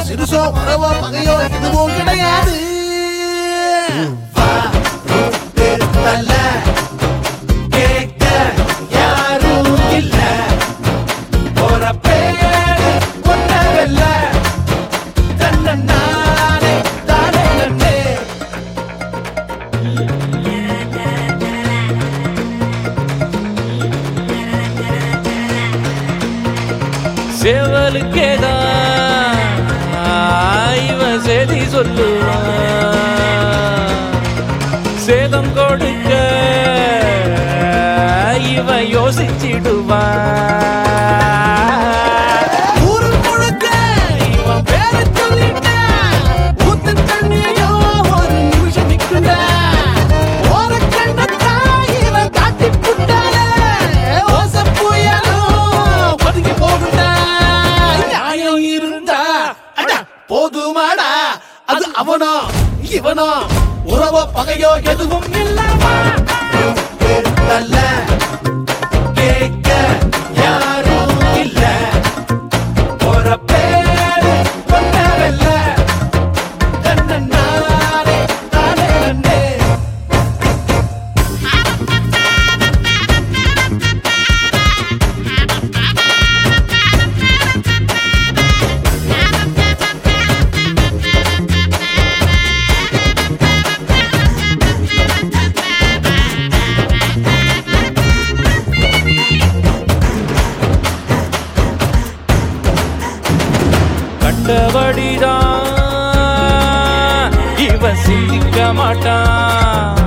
சிறுசோ உறவோ பகையோ எதுவும் கிடையாது வா, ரூட்டு தல, கேட்க யாரும் இல்ல. போற பேரு ஒன்னவல்ல. தன்னன்னானே, தானே நன்னே. சேவலுக்கேதான் இவன் செய்தி சொல்லுவான் சேதம் கொடுக்க இவன் யோசிச்சிடுவான் ஊரு முழுக்க இவன் பேரை சொல்லிட்டான். ஊத்து தண்ணியோ ஒரு நிமிஷம் நிக்குண்டா. ஓரக்கண்ணத்தான் இவன் காட்டிப் புட்டானே. ஓசை புயலும் ஒதுங்கி போகுண்டா. நியாயம் இருந்தா அட போதுமாடா அது அவனோ இவனோ உறவோ பகையோ எதுவும் இல்லாமா நல்ல கேட்க யாரும் இல்ல ஒரு பேரு கொண்டவல்ல தன்னன்னானே தானே நன்னே கண்டபடிதான் இவன் சிந்திக்க மாட்டான்